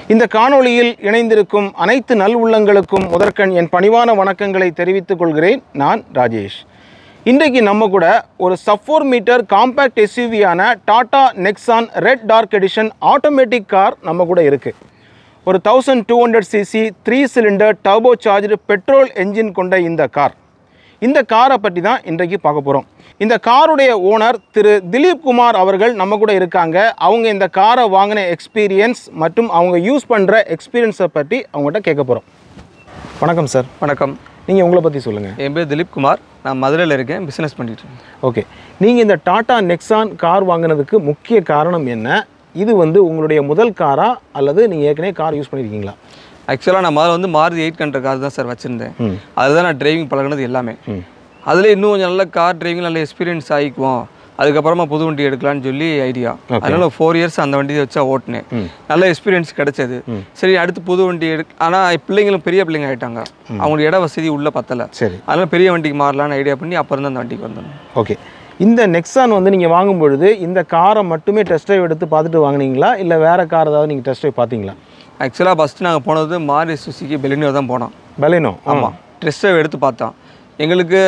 இந்த காணொளியில் இணைந்திருக்கும் அனைத்து நல் உள்ளங்களுக்கும் முதற்கண் என் பணிவான வணக்கங்களை தெரிவித்துக் கொள்கிறேன் நான் ராஜேஷ் இன்றைக்கு நம்ம கூட ஒரு சஃபோர் மீட்டர் காம்பேக்ட் எஸ்யூவியான Tata Nexon red dark edition automatic car நம்ம கூட இருக்குது ஒரு thousand two hundred cc three cylinder turbo charged petrol engine கொண்ட இந்த கார் இந்த காரை பற்றி தான் இன்றைக்கு பார்க்க போகிறோம் இந்த காருடைய ஓனர் திரு திலீப் குமார் அவர்கள் நம்ம கூட இருக்காங்க அவங்க இந்த காரை வாங்கின எக்ஸ்பீரியன்ஸ் மற்றும் அவங்க யூஸ் பண்ணுற எக்ஸ்பீரியன்ஸை பற்றி அவங்ககிட்ட கேட்க போகிறோம் வணக்கம் சார் வணக்கம் நீங்கள் உங்களை பற்றி சொல்லுங்கள் என் பேர் திலீப் குமார் நான் மதுரையில் இருக்கேன் பிஸ்னஸ் பண்ணிட்டு இருக்கேன் ஓகே நீங்கள் இந்த டாடா நெக்ஸான் கார் வாங்கினதுக்கு முக்கிய காரணம் என்ன இது வந்து உங்களுடைய முதல் காரா அல்லது நீங்கள் ஏற்கனவே கார் யூஸ் பண்ணியிருக்கீங்களா ஆக்சுவலாக நான் முதல்ல வந்து மாருதி எயிட் கண்ட்ர கார் தான் சார் வச்சுருந்தேன் ம். அதுதான் நான் டிரைவிங் பழகுனது எல்லாமே ம் அதில் இன்னும் கொஞ்சம் நல்ல கார் டிரைவிங் நல்ல எக்ஸ்பீரியன்ஸ் ஆகிக்குவோம் அதுக்கப்புறமா புது வண்டி எடுக்கலாம்னு சொல்லி ஐடியா அதனால ஃபோர் இயர்ஸ் அந்த வண்டியை வச்சா ஓட்டினேன் நல்ல எக்ஸ்பீரியன்ஸ் கிடைச்சது சரி அடுத்து புது வண்டி எடு ஆனால் பிள்ளைங்களும் பெரிய பிள்ளைங்க ஆயிட்டாங்க அவங்களுக்கு இட வசதி உள்ள பத்தலை சரி அதனால பெரிய வண்டிக்கு மாறலாம்னு ஐடியா பண்ணி அப்புறம் தான் அந்த வண்டிக்கு வந்தோம் ஓகே இந்த நெக்ஸான் வந்து நீங்கள் வாங்கும் பொழுது இந்த காரை மட்டுமே டெஸ்ட் ட்ரைவ் எடுத்து பார்த்துட்டு வாங்குனீங்களா இல்லை வேறு கார் ஏதாவது நீங்கள் டெஸ்ட் ட்ரைவ் பார்த்தீங்களா ஆக்சுவலாக ஃபஸ்ட்டு நாங்கள் போனது மாரி சுசுக்கி பெலினியோ தான் போனோம் பலேனோ ஆமாம் டெஸ்ட் ட்ரைவ் எடுத்து பார்த்தோம் எங்களுக்கு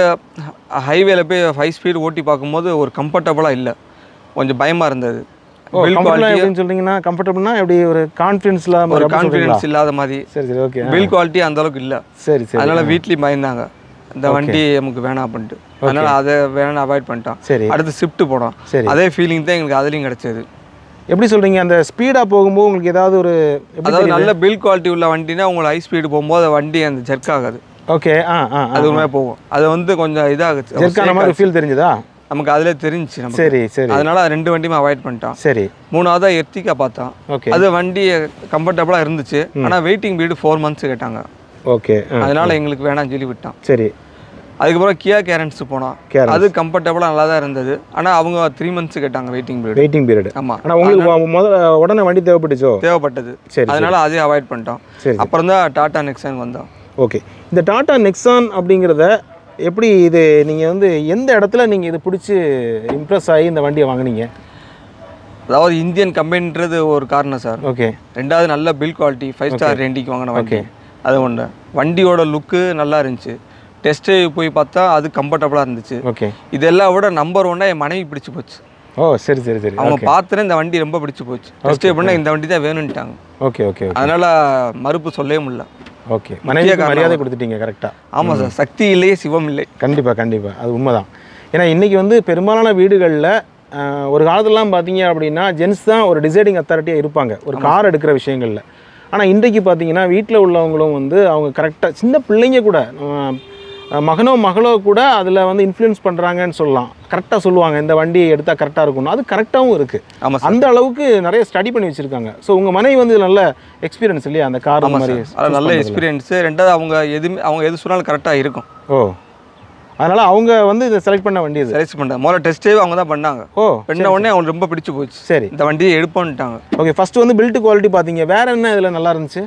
ஹைவேல போய் ஃபைவ் ஸ்பீடு ஓட்டி பார்க்கும்போது ஒரு கம்ஃபர்டபுளாக இல்லை கொஞ்சம் பயமாக இருந்தது பில் கம்ஃபர்டபுளாக குவாலிட்டி எப்படின்னு சொல்றீங்கன்னா கம்ஃபர்டபுள்னா எப்படி ஒரு கான்ஃபிடன்ஸில் ஒரு கான்ஃபிடென்ஸ் இல்லாத மாதிரி சரி சரி ஓகே பில் குவாலிட்டி அந்த அளவுக்கு இல்லை சரி சரி அதனால வீட்லேயும் பயந்தாங்க இந்த வண்டி நமக்கு வேணாம் அப்படின்ட்டு அதனால அதை வேணாம் அவாய்ட் பண்ணிட்டோம் சரி அடுத்து ஷிஃப்ட் போனோம் சரி. அதே ஃபீலிங் தான் எங்களுக்கு அதுலேயும் கிடைச்சது எப்படி சொல்கிறீங்க அந்த ஸ்பீடாக போகும்போது உங்களுக்கு ஏதாவது ஒரு எப்படி அதாவது நல்ல பில் குவாலிட்டி உள்ள வண்டினா உங்களுக்கு ஹை ஸ்பீடு போகும்போது வண்டி அந்த ஜெர்க் ஆகாது ஓகே ஆ ஆ ஆ. அது உண்மையாக போகும் அது வந்து கொஞ்சம் இதாகுச்சு ஜெர்க்கான மாதிரி ஃபீல் தெரிஞ்சுதா நமக்கு அதிலே தெரிஞ்சுச்சு நமக்கு சரி சரி அதனால அது ரெண்டு வண்டியுமே அவாய்ட் பண்ணிட்டோம் சரி மூணாவதா எர்த்திகா பார்த்தோம் ஓகே அது வண்டி கம்ஃபர்டபுளாக இருந்துச்சு ஆனால் வெயிட்டிங் பீரியட் ஃபோர் மந்த்ஸ் கேட்டாங்க ஓகே ஆ அதனால எங்களுக்கு வேணாம்னு சொல்லி விட்டோம் சரி அதுக்கப்புறம் கியா கேரன்ஸ் போனோம் Carens. அது கம்ஃபர்டபுளாக நல்லா தான் இருந்தது ஆனால் அவங்க த்ரீ மந்த்ஸ் கேட்டாங்க வெயிட்டிங் பீரியட் வெயிட்டிங் பீரியட் ஆமாம் ஆனால் உங்களுக்கு மொ- முதல்ல உடனே வண்டி தேவைப்பட்டுச்சோ தேவைப்பட்டது சரி அதனால அதே அவாய்ட் பண்ணிட்டோம் சரி அப்புறம் தான் டாடா நெக்ஸான் வந்தோம் ஓகே இந்த டாடா நெக்ஸான் அப்படிங்கிறத எப்படி இது நீங்கள் வந்து எந்த இடத்துல நீங்கள் இது பிடிச்சி இம்ப்ரெஸ் ஆகி இந்த வண்டியை வாங்குனீங்க அதாவது இந்தியன் கம்பெனின்றது ஒரு காரணம் சார் ஓகே ரெண்டாவது நல்ல பில் குவாலிட்டி ஃபைவ் ஸ்டார் ரேண்டிக்கு வாங்கின வண்டி அது ஒன்று வண்டியோட லுக்கு நல்லா இருந்துச்சு டெஸ்ட் போய் பார்த்தா அது கம்ஃபர்டபுளாக இருந்துச்சு ஓகே இதெல்லாம் விட நம்பர் ஒன்னா என் மனைவி பிடிச்சு போச்சு ஓ சரி சரி சரி அவங்க பார்த்துட்டு இந்த வண்டி ரொம்ப பிடிச்சு போச்சு டெஸ்ட் பண்ண இந்த வண்டி தான் வேணும்ட்டாங்க ஓகே ஓகே ஓகே அதனால மறுப்பு சொல்லவே முடியல ஓகே மனைவிக்கு மரியாதை கொடுத்துட்டீங்க கரெக்டாக ஆமாம் சார் சக்தி இல்லையே சிவம் இல்லை கண்டிப்பாக கண்டிப்பாக அது உண்மைதான் ஏன்னா இன்றைக்கி வந்து பெரும்பாலான வீடுகளில் ஒரு காலத்துலலாம் பார்த்தீங்க அப்படின்னா ஜென்ஸ் தான் ஒரு டிசைடிங் அத்தாரிட்டியாக இருப்பாங்க ஒரு கார் எடுக்கிற விஷயங்களில் ஆனால் இன்றைக்கு பார்த்தீங்கன்னா வீட்டில் உள்ளவங்களும் வந்து அவங்க கரெக்டாக சின்ன பிள்ளைங்க கூட அஹ், மகனோ மகளோ கூட அதில் வந்து இன்ஃப்ளூயன்ஸ் பண்ணுறாங்கன்னு சொல்லலாம் கரெக்டாக சொல்லுவாங்க இந்த வண்டி எடுத்தால் கரெக்டாக இருக்கணும் அது கரெக்டாகவும் இருக்குது ஆமாம் சார் அந்த அளவுக்கு நிறைய ஸ்டடி பண்ணி வச்சுருக்காங்க ஸோ உங்கள் மனைவி வந்து நல்ல எக்ஸ்பீரியன்ஸ் இல்லையா அந்த கார் ஆமாம் மாதிரி சார் அது நல்ல எக்ஸ்பீரியன்ஸு ரெண்டாவது அவங்க எதுவுமே அவங்க எது சொன்னாலும் கரெக்டாக இருக்கும் ஓ அதனால் அவங்க வந்து இதை செலக்ட் பண்ண வண்டி இது செலக்ட் பண்ணாங்க முதல்ல டெஸ்ட்டே அவங்க தான் பண்ணாங்க ஓ பண்ண உடனே அவங்களுக்கு ரொம்ப பிடிச்சு போச்சு சரி இந்த வண்டியை எடுப்போன்ட்டாங்க ஓகே ஃபர்ஸ்ட் வந்து பில்ட் குவாலிட்டி பார்த்தீங்க வேற என்ன இதில் நல்லா இருந்துச்சு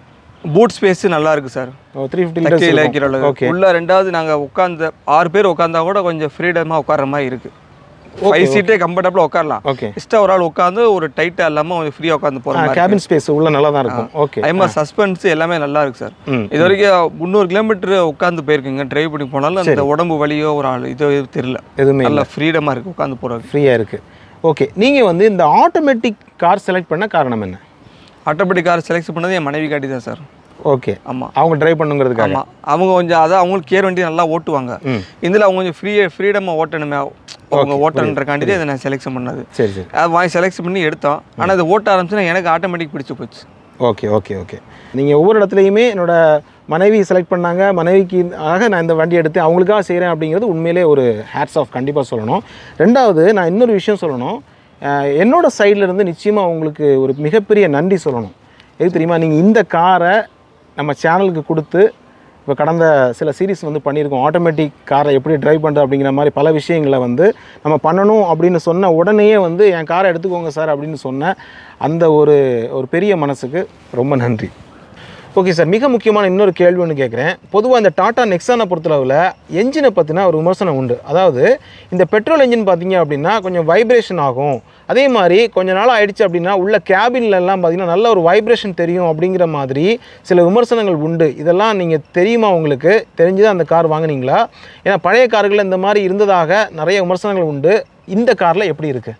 பூட் ஸ்பேஸ் நல்லா இருக்கு சார் ஓ த்ரீ ஃபிஃப்டி தக்கையில் வைக்கிற லிட்டர்ஸ் அளவு ஓகே உள்ள ரெண்டாவது நாங்கள் உட்காந்த ஆறு பேர் உட்காந்தா கூட கொஞ்சம் ஃப்ரீடமாக உட்கார்ற மாதிரி இருக்கு ஃபைவ் சீட்டே கம்ஃபர்டபுளாக உட்காரலாம் ஓகே எக்ஸ்ட்ரா ஒரு ஆள் உட்காந்து ஒரு டைட்டாக இல்லாமல் கொஞ்சம் ஃப்ரீயாக உட்காந்து போகிற மாதிரி கேபின் ஸ்பேஸ் உள்ள நல்லா தான் இருக்கும் ஓகே அதே மாதிரி சஸ்பென்ஸ் எல்லாமே நல்லா இருக்கு சார் ம் இது வரைக்கும் முந்நூறு கிலோமீட்டர் உட்காந்து போயிருக்கீங்க டிரைவ் பண்ணி போனாலும் அந்த உடம்பு வலியோ ஒரு ஆள் இதோ இது தெரியல எதுவுமே நல்லா ஃப்ரீடமாக இருக்கு உட்காந்து போகிறதுக்கு ஃப்ரீயாக இருக்குது ஓகே நீங்கள் வந்து இந்த ஆட்டோமேட்டிக் கார் செலக்ட் பண்ண காரணம் என்ன ஆட்டோமேட்டிக் கார் செலக்ட் பண்ணது என் மனைவி காட்டி தான் சார் ஓகே ஆமாம் அவங்க டிரைவ் பண்ணுங்கிறதுக்காக ஆமாம் அவங்க கொஞ்சம் அதான் அவங்களுக்கு கேர் வண்டி நல்லா ஓட்டுவாங்க ம் இதில் அவங்க கொஞ்சம் ஃப்ரீ ஃப்ரீடமாக ஓட்டணுமே அவங்க ஓட்டணுன்றக்காண்டி தான் இதை நான் செலெக்ஷன் பண்ணது சரி சரி அது வாங்கி செலெக்ஷன் பண்ணி எடுத்தோம் ஆனால் இது ஓட்ட ஆரம்பிச்சுன்னா எனக்கு ஆட்டோமேட்டிக் பிடிச்சி போச்சு ஓகே ஓகே ஓகே நீங்கள் ஒவ்வொரு இடத்துலையுமே என்னோட மனைவி செலக்ட் பண்ணாங்க மனைவிக்கு ஆக நான் இந்த வண்டி எடுத்து அவங்களுக்காக செய்கிறேன் அப்படிங்கிறது உண்மையிலே ஒரு ஹேட்ஸ் ஆஃப் கண்டிப்பாக சொல்லணும் ரெண்டாவது நான் இன்னொரு விஷயம் சொல்லணும் அஹ் என்னோட சைடுல இருந்து நிச்சயமாக உங்களுக்கு ஒரு மிகப்பெரிய நன்றி சொல்லணும் எது தெரியுமா நீங்கள் இந்த காரை நம்ம சேனலுக்கு கொடுத்து இப்போ கடந்த சில சீரிஸ் வந்து பண்ணியிருக்கோம் ஆட்டோமேட்டிக் காரை எப்படி டிரைவ் பண்ணுறது அப்படிங்கிற மாதிரி பல விஷயங்களை வந்து நம்ம பண்ணணும் அப்படின்னு சொன்ன உடனேயே வந்து என் காரை எடுத்துக்கோங்க சார் அப்படின்னு சொன்ன அந்த ஒரு ஒரு பெரிய மனசுக்கு ரொம்ப நன்றி ஓகே சார் மிக முக்கியமான இன்னொரு கேள்வி ஒன்று கேட்குறேன் பொதுவாக இந்த டாடா நெக்ஸானை பொறுத்தளவில் என்ஜினை பற்றின ஒரு விமர்சனம் உண்டு அதாவது இந்த பெட்ரோல் என்ஜின் பார்த்தீங்க அப்படின்னா கொஞ்சம் வைப்ரேஷன் ஆகும் அதே மாதிரி கொஞ்ச நாள் ஆயிடுச்சு அப்படின்னா உள்ள கேபின்ல எல்லாம் பார்த்தீங்கன்னா நல்ல ஒரு வைப்ரேஷன் தெரியும் அப்படிங்கிற மாதிரி சில விமர்சனங்கள் உண்டு இதெல்லாம் நீங்கள் தெரியுமா உங்களுக்கு தெரிஞ்சுதான் அந்த கார் வாங்குனீங்களா ஏன்னா பழைய கார்கள் இந்த மாதிரி இருந்ததாக நிறைய விமர்சனங்கள் உண்டு இந்த காரில் எப்படி இருக்குது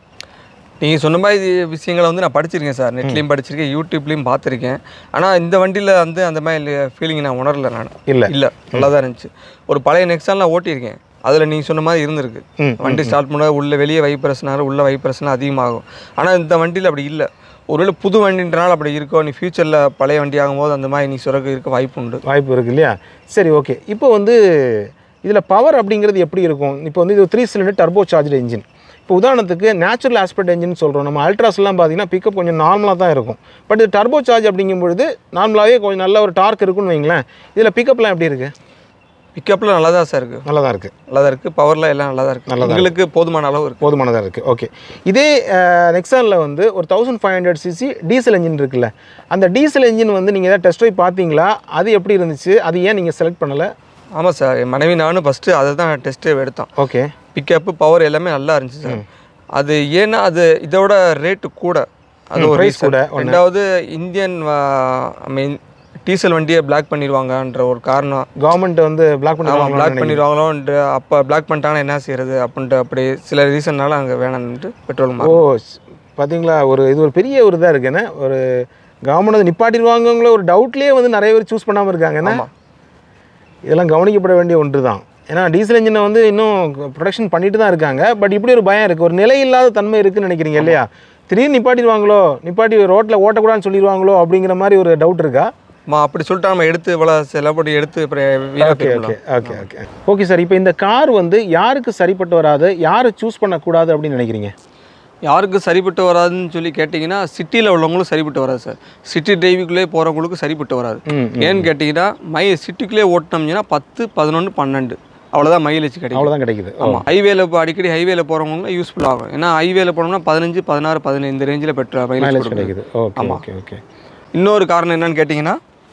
நீங்கள் சொன்ன மாதிரி இது விஷயங்களை வந்து நான் படிச்சிருக்கேன் சார் நெட்லேயும் படிச்சிருக்கேன் யூடியூப்லேயும் பார்த்துருக்கேன் ஆனால் இந்த வண்டியில் வந்து அந்த மாதிரி ஃபீலிங் நான் உணரல நான் இல்லை இல்லை நல்லா தான் இருந்துச்சு ஒரு பழைய நெக்ஸான்லாம் ஓட்டியிருக்கேன் அதில் நீங்கள் சொன்ன மாதிரி இருந்திருக்கு ம், வண்டி ஸ்டார்ட் பண்ண உள்ள வெளியே வைப்ரேஷனாக உள்ள வைப்ரேஷன் அதிகமாகும் ஆனால் இந்த வண்டியில் அப்படி இல்லை ஒருவேளை புது வண்டின்றனால அப்படி இருக்கோ நீ ஃபியூச்சரில் பழைய வண்டி ஆகும்போது அந்த மாதிரி நீ சுரக்க இருக்க வாய்ப்பு உண்டு வாய்ப்பு இருக்கு இல்லையா சரி ஓகே இப்போ வந்து இதில் பவர் அப்படிங்கிறது எப்படி இருக்கும் இப்போ வந்து இது three cylinder turbo charge engine இப்போ உதாரணத்துக்கு நேச்சுரல் ஆஸ்பெக்ட் என்ஜின் சொல்கிறோம் நம்ம அல்ட்ராஸ்லாம் பார்த்தீங்கன்னா பிக்கப் கொஞ்சம் நார்மலாக தான் இருக்கும் பட் இது டர்போ சார்ஜ் அப்படிங்கும் பொழுது நார்மலாகவே கொஞ்சம் நல்ல ஒரு டார்க் இருக்குன்னு வைங்களேன் இதில் பிக்கப்லாம் எப்படி இருக்குது பிக்கப்பில் நல்லா தான் சார் இருக்குது நல்லா தான் இருக்குது நல்லா தான் இருக்குது பவரில் எல்லாம் நல்லா தான் இருக்குது உங்களுக்கு போதுமான அளவு இருக்குது போதுமானதாக இருக்குது ஓகே இதே நெக்ஸானில் வந்து ஒரு thousand five hundred cc diesel engine இருக்குல்ல அந்த டீசல் என்ஜின் வந்து நீங்கள் ஏதாவது டெஸ்ட் ட்ரைவ் பார்த்தீங்களா அது எப்படி இருந்துச்சு அது ஏன் நீங்கள் செலக்ட் பண்ணலை ஆமாம் சார் என் மனைவி நானும் ஃபஸ்ட்டு அதை தான் டெஸ்ட்டு எடுத்தோம் ஓகே பிக்கப்பு பவர் எல்லாமே நல்லா இருந்துச்சு சார் அது ஏன்னா அது இதோட ரேட்டு கூட அது ம், ஒரு price reason. கூட, ரெண்டாவது இந்தியன் ஐ மீன் டீசல் வண்டியை பிளாக் பண்ணிடுவாங்கன்ற ஒரு காரணம் கவர்மெண்ட் வந்து பிளாக் ஆமாம் பண்ணி பிளாக் பண்ணிடுவாங்களோன்ற அப்போ பிளாக் பண்ணிட்டாங்கன்னா என்ன செய்யறது அப்படின்ட்டு அப்படி சில ரீசன்னால அங்கே வேணாம்னுட்டு பெட்ரோல் ஓ ஸ்- பாத்தீங்களா ஒரு இது ஒரு பெரிய ஒரு இதாக இருக்குண்ணே ஒரு கவர்மெண்ட் வந்து நிப்பாட்டிடுவாங்கங்களோ ஒரு டவுட்லேயே வந்து நிறைய பேர் சூஸ் பண்ணாமல் இருக்காங்கண்ணே ஆமாம் இதெல்லாம் கவனிக்கப்பட வேண்டிய ஒன்று தான் ஏன்னா டீசல் இன்ஜினை வந்து இன்னும் ப்ரொடக்ஷன் பண்ணிட்டு தான் இருக்காங்க பட் இப்படி ஒரு பயம் இருக்குது ஒரு நிலை இல்லாத தன்மை இருக்குன்னு நினைக்கிறீங்க இல்லையா திடீர்னு நிப்பாட்டிடுவாங்களோ நிப்பாட்டி ரோட்டில் ஓட்டக்கூடாதுன்னு சொல்லிடுவாங்களோ அப்படிங்கிற மாதிரி ஒரு டவுட் இருக்கா மா அப்படி சொல்லிட்டு நம்ம எடுத்து இவ்வளோ செலப்படி எடுத்து அப்புறம் வீணாக okay okay okay okay okay sir இப்போ இந்த கார் வந்து யாருக்கு சரிப்பட்டு வராது யாரை சூஸ் பண்ணக்கூடாது அப்படின்னு நினைக்கிறீங்க யாருக்கு சரிப்பட்டு வராதுன்னு சொல்லி கேட்டிங்கன்னா சிட்டியில் உள்ளவங்களும் சரிப்பட்டு வராது சார் சிட்டி டிரைவிங்குள்ளே போகிறவங்களுக்கு சரிப்பட்டு வராது ம் ஏன்னு கேட்டிங்கன்னா மை சிட்டிக்குள்ளே ஓட்டினோம்னா பத்து பதினொன்று பன்னெண்டு அவ்வளோதான் மைலேஜ் கிடைக்கும் அவ்வளோதான் கிடைக்குது ஆமாம் ஹைவேல இப்போ அடிக்கடி ஹைவேல போகிறவங்க யூஸ்ஃபுல் ஆகும் ஏன்னா ஹைவேல போனோம்னா பதினஞ்சு பதினாறு பதினஞ்சு இந்த ரேஞ்சில் பெட்ரோல் மைலேஜ் மைலேஜ் கிடைக்கும் கிடைக்குது ஓகே ஓகே ஓகே இன்னொரு காரணம் என்னன்னு கேட்டிங்கன்னா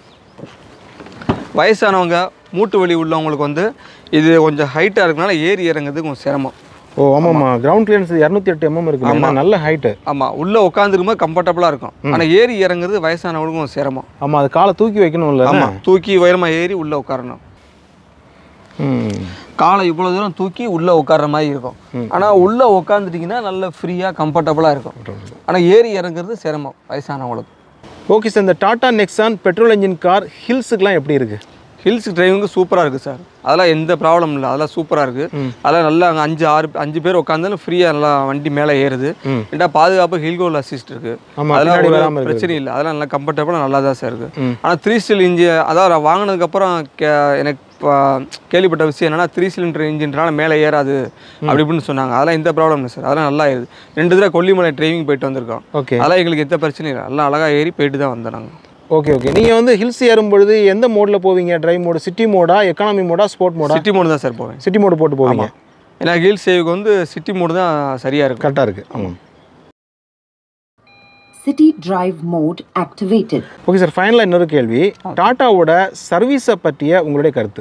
வயசானவங்க மூட்டு வலி உள்ளவங்களுக்கு வந்து இது கொஞ்சம் ஹைட்டாக இருக்கனால ஏறி இறங்குறது கொஞ்சம் சிரமம் ஓ ஆமாம்மா கிரவுண்ட் கிளியரன்ஸ் இரநூத்தி எட்டு எம்எம் இருக்கு ஆமா நல்ல ஹைட்டு ஆமாம் உள்ளே உட்காந்துருக்கும்போது கம்ஃபர்டபுளாக இருக்கும் ஆனால் ஏறி இறங்குறது வயசானவங்களுக்கும் கொஞ்சம் சிரமம் ஆமாம் அது காலை தூக்கி வைக்கணும்ல ஆமாம் தூக்கி உயரமாக ஏறி உள்ளே உட்காரணும் ம் காலை இவ்வளோ தூரம் தூக்கி உள்ளே உட்கார்ற மாதிரி இருக்கும் ஆனால் உள்ளே உட்காந்துட்டிங்கன்னா நல்ல ஃப்ரீயாக கம்ஃபர்டபுளாக இருக்கும் ஆனால் ஏறி இறங்குறது சிரமம் வயசானவங்களுக்கு ஓகே சார் இந்த Tata Nexon petrol engine car ஹில்ஸுக்குலாம் எப்படி இருக்குது ஹில்ஸ் டிரைவிங்கு சூப்பராக இருக்குது சார் அதெல்லாம் எந்த ப்ராப்ளம் இல்லை அதெல்லாம் சூப்பராக இருக்குது அதெல்லாம் நல்லா அங்கே அஞ்சு ஆறு அஞ்சு பேர் உட்காந்தாலும் ஃப்ரீயாக நல்லா வண்டி மேலே ஏறுது ம். ரெண்டா பாதுகாப்பு ஹில்கோல் அசிஸ்ட் இருக்குது ஆமா, அதெல்லாம் பின்னாடி ஒரு வராம இருக்குது. பிரச்சனை இல்லை அதெல்லாம் நல்லா கம்ஃபர்டபுளாக நல்லா தான் சார் இருக்குது ம். ஆனால் த்ரீ ஸ்டில் இன்ஜின் அதாவது நான் வாங்கினதுக்கப்புறம் கே எனக்கு இப்போ கேள்விப்பட்ட விஷயம் என்னன்னா த்ரீ சிலிண்டர் இன்ஜின்றனால மேலே ஏறாது அப்படி இப்படின்னு சொன்னாங்க அதெல்லாம் எந்த ப்ராப்ளம் இல்லை சார் அதெல்லாம் நல்லா ஏறுது ரெண்டு தடவை கொல்லிமலை டிரைவிங் போயிட்டு வந்திருக்கோம் ஓகே அதெல்லாம் எங்களுக்கு எந்த பிரச்சனையும் இல்லை நல்லா அழகாக ஏறி போயிட்டு தான் வந்தோம் நாங்கள் ஓகே ஓகே நீங்கள் வந்து ஹில்ஸ் ஏறும் பொழுது எந்த மோடில் போவீங்க டிரைவ் மோடு சிட்டி மோடா எக்கானமி மோடா ஸ்போர்ட் மோடா சிட்டி மோடு தான் சார் போவேன் சிட்டி மோடு போட்டு போவீங்க ஏன்னா ஹில் சேவுக்கு வந்து சிட்டி மோடு தான் சரியாக இருக்கும் கரெக்டாக இருக்குது ஆமாம் City Drive mode activated. Okay sir ஃபைனலாக இன்னொரு கேள்வி டாட்டாவோட சர்வீஸை பற்றிய உங்களுடைய கருத்து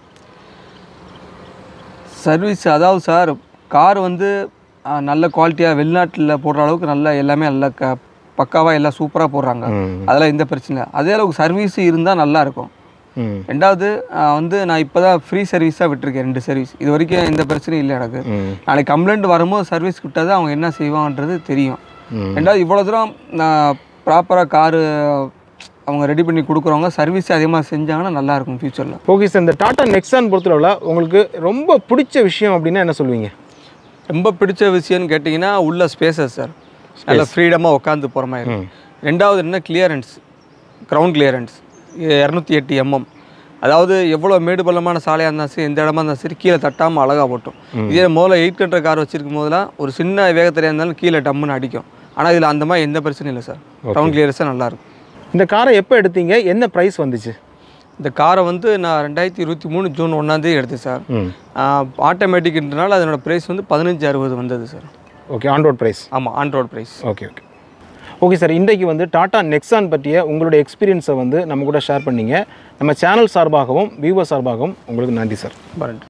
சர்வீஸ் அதாவது சார் கார் வந்து ஆ, நல்ல குவாலிட்டியாக வெளிநாட்டில் போடுற அளவுக்கு நல்ல எல்லாமே நல்ல க பக்காவாக எல்லாம் சூப்பராக போடுறாங்க ம் அதெல்லாம் எந்த பிரச்சனை இல்லை அதே அளவுக்கு சர்வீஸ் இருந்தால் நல்லா இருக்கும் ம் ரெண்டாவது ஆ, வந்து நான் இப்போ தான் ஃப்ரீ சர்வீஸாக விட்டுருக்கேன் ரெண்டு சர்வீஸ் இது வரைக்கும் எந்த பிரச்சனையும் இல்லை எனக்கு ம் நாளைக்கு கம்ப்ளைண்ட் வரும்போது சர்வீஸ் விட்டால் தான் அவங்க என்ன செய்வாங்கன்றது தெரியும் ம் ரெண்டாவது இவ்வளோ தூரம் நான் ப்ராப்பராக காரு அவங்க ரெடி பண்ணி கொடுக்குறவங்க சர்வீஸ் அதிகமாக செஞ்சாங்கன்னா நல்லா இருக்கும் ஃப்யூச்சரில் ஓகே சார் இந்த டாடா நெக்ஸான் பொறுத்தளவில் உங்களுக்கு ரொம்ப பிடிச்ச விஷயம் அப்படின்னா என்ன சொல்லுவீங்க ரொம்ப பிடிச்ச விஷயம்னு கேட்டிங்கன்னா உள்ள ஸ்பேசஸ் சார் நல்ல ஃப்ரீடமாக உட்காந்து போகிற மாதிரி இருக்கும். ரெண்டாவது என்ன கிளியரன்ஸ் கிரவுண்ட் கிளியரன்ஸ் இரநூத்தி எட்டு எம்எம் அதாவது எவ்வளோ மேடு பள்ளமான சாலையாக இருந்தாலும் சரி எந்த இடமா இருந்தாலும் சரி கீழே தட்டாமல் அழகாக போட்டும் இதே முதல்ல எயிட் கண்ட்ரட் கார் வச்சிருக்கும் போதெல்லாம் ஒரு சின்ன வேகத்திலையாக இருந்தாலும் கீழே டம்முன்னு அடிக்கும் ஆனால் இதில் அந்த மாதிரி எந்த பிரச்சனையும் இல்லை சார் கிரவுண்ட் கிளியரன்ஸாக நல்லாயிருக்கும் இந்த காரை எப்போ எடுத்தீங்க என்ன ப்ரைஸ் வந்துச்சு இந்த காரை வந்து நான் ரெண்டாயிரத்தி இருபத்தி மூணு ஜூன் ஒன்றாந்தேதி எடுத்தேன் சார் ம் ஆட்டோமேட்டிக்ன்றனால அதனோட ப்ரைஸ் வந்து பதினஞ்சு அறுபது வந்தது sir okay on road price ஆமாம் on road price okay okay okay sir இன்றைக்கு வந்து டாடா நெக்ஸான் பற்றிய உங்களுடைய எக்ஸ்பீரியன்ஸை வந்து நம்ம கூட ஷேர் பண்ணீங்க நம்ம சேனல் சார்பாகவும் வியூவர் சார்பாகவும் உங்களுக்கு நன்றி சார் ரொம்ப நன்றி